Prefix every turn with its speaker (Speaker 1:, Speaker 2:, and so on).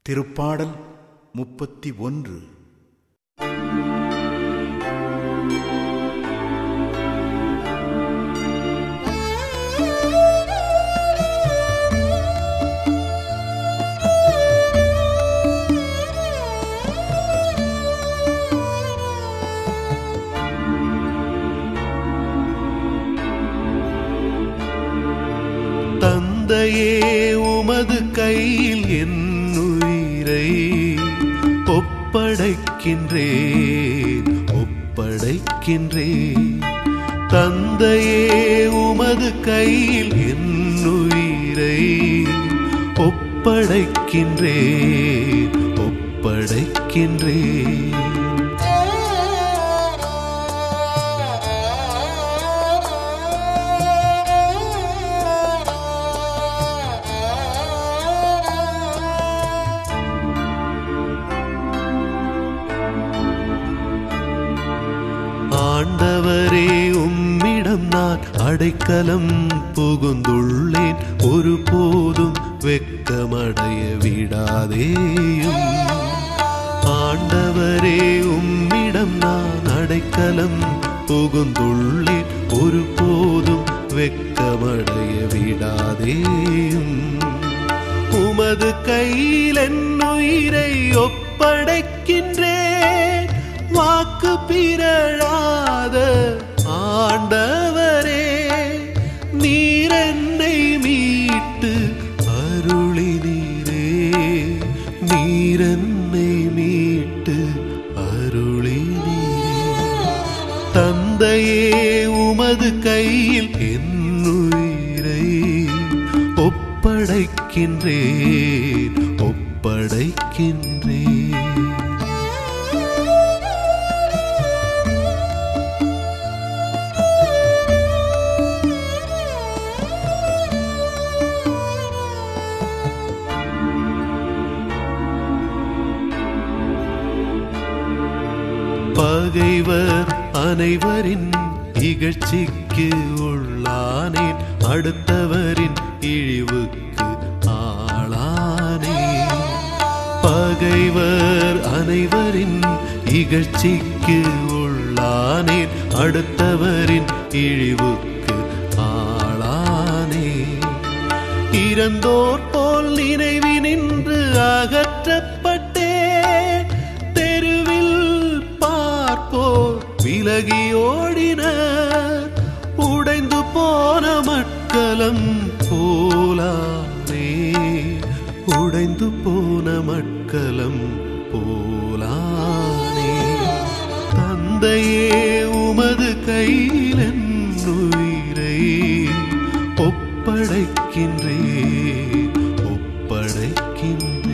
Speaker 1: திருப்பாடல் முப்பத்தி ஒன்று
Speaker 2: தந்தையே உமது கையில் என் உயிரை ஒப்படைக்கின்றேன் ஒப்படைக்கின்றேன் தந்தையே உமது கையில் என் உயிரை ஒப்படைக்கின்றேன் ஒப்படைக்கின்றேன் ஆண்டவரே உம்மிடம் நான் அடைக்கலம் புகுந்துள்ளேன் ஒருபோதும் வெட்கமடைய விடாதேயும் ஆண்டவரே உம்மிடம் நான் அடைக்கலம் புகுந்துள்ளேன் ஒருபோதும் வெட்கமடைய விடாதேயும் உமது கையில் என் உயிரை ஒப்படைக்கின்றேன் வாக்கு பிறழாத ஆண்டவரே நீர் என்னை மீட்டு அருளினீரே நீர் என்னை மீட்டு அருளினீரே தந்தையே உமது கையில் என் உயிரை ஒப்படைக்கின்றேன் ஒப்படைக்கின்றேன் பகைவர் அனைவரின் இகழ்ச்சிக்கு உள்ளானேன் அடுத்தவரின் இழிவுக்கு ஆளானேன் பகைவர் அனைவரின் இகழ்ச்சிக்கு உள்ளானேன் அடுத்தவரின் இழிவுக்கு ஆளானேன் இறந்தோர் போல் நினைவினின்று அகற்றப்பட்டேன் தெருவில் பார்ப்போர் விலகி ஓடினர் உடைந்து போன மட்கலம் போலானே உடைந்து போன மட்கலம் போலானே தந்தையே உமது கையில் என் உயிரை ஒப்படைக்கின்றேன் ஒப்படைக்கின்றேன்